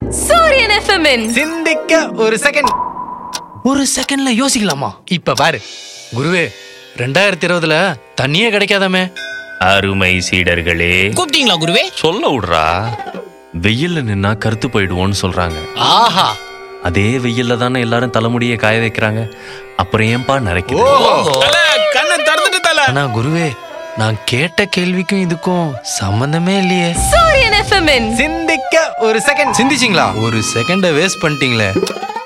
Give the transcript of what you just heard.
சூரியன் எஃப்எம்மின் சிந்திக்க ஒரு செகண்ட் ஒரு செகண்ட்ல யோசிக்கலாமா இப்ப பாரு குருவே ரெண்டாயிரத்தி இருபதுல தண்ணியே கிடைக்காதாமே அருமை சீடர்களே கூப்பிட்டீங்களா குருவே சொல்ல விடுறா வெயில்ல நின்னா கருத்து போயிடுவோன்னு சொல்றாங்க ஆஹா அதே வெயில்ல தானே எல்லாரும் தலைமுடியை காய வைக்கிறாங்க அப்புறம் ஏன்பா நரைக்குது தல கண்ணை திறந்துட்டு தல ஆனா குருவே நான் கேட்ட கேள்விக்கும் இதுக்கும் சம்பந்தமே இல்லையே சூரியன் எஃப்எம்மின் சிந்திக்க ஒரு செகண்ட் சிந்திச்சிங்களா ஒரு செகண்ட வேஸ்ட் பண்ணிட்டீங்களே